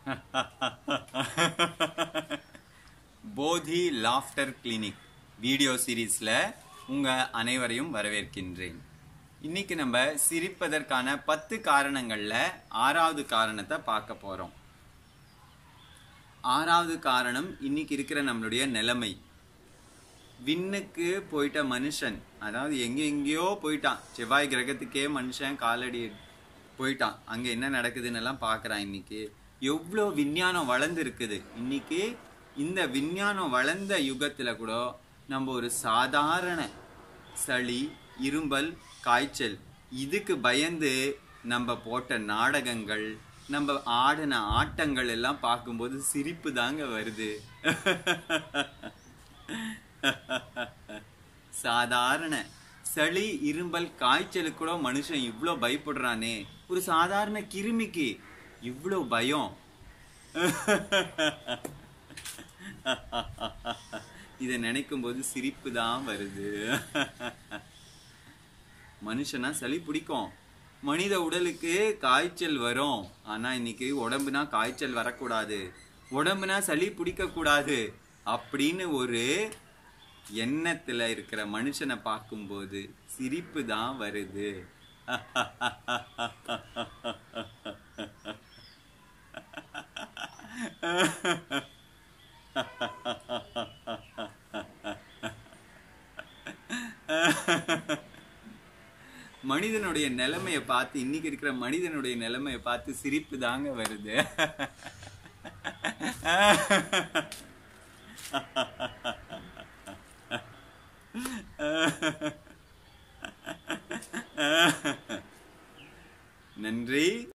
போதி laughter clinic video சீரீஸில் உங்கள் அனைவரையும் வரவேற்கின்றேன் இன்னைக்கு நம்ம சிரிப்பதற்கான பத்து காரணங்களில் ஆறாவது காரணத்தை பார்க்க போகிறோம் ஆறாவது காரணம் இன்னைக்கு இருக்கிற நம்மளுடைய நிலைமை விண்ணுக்கு போயிட்ட மனுஷன் அதாவது எங்க எங்கேயோ போயிட்டான் செவ்வாய் கிரகத்துக்கே மனுஷன் காலடி போயிட்டான் அங்க என்ன நடக்குதுன்னு எல்லாம் பார்க்கறான் இன்னைக்கு எவ்வளோ விஞ்ஞானம் வளர்ந்து இருக்குது இன்னைக்கு இந்த விஞ்ஞானம் வளர்ந்த யுகத்துல கூட நம்ம ஒரு சாதாரண சளி இரும்பல் காய்ச்சல் இதுக்கு பயந்து நம்ம போட்ட நாடகங்கள் நம்ம ஆடின ஆட்டங்கள் எல்லாம் பார்க்கும்போது சிரிப்பு தாங்க வருது சாதாரண சளி இரும்பல் காய்ச்சலுக்கு கூட மனுஷன் இவ்வளோ பயப்படுறானே ஒரு சாதாரண கிருமிக்கு இவ்வளோ பயம் இதை நினைக்கும் போது சிரிப்பு தான் வருது மனுஷனா சளி பிடிக்கும் மனித உடலுக்கு காய்ச்சல் வரும் ஆனா இன்னைக்கு உடம்புனா காய்ச்சல் வரக்கூடாது உடம்புனா சளி பிடிக்க கூடாது அப்படின்னு ஒரு எண்ணத்துல இருக்கிற மனுஷனை பார்க்கும்போது சிரிப்பு தான் வருது மனிதனுடைய நிலைமைய பார்த்து இன்னைக்கு இருக்கிற மனிதனுடைய நிலைமைய பார்த்து சிரிப்பு தாங்க வருது நன்றி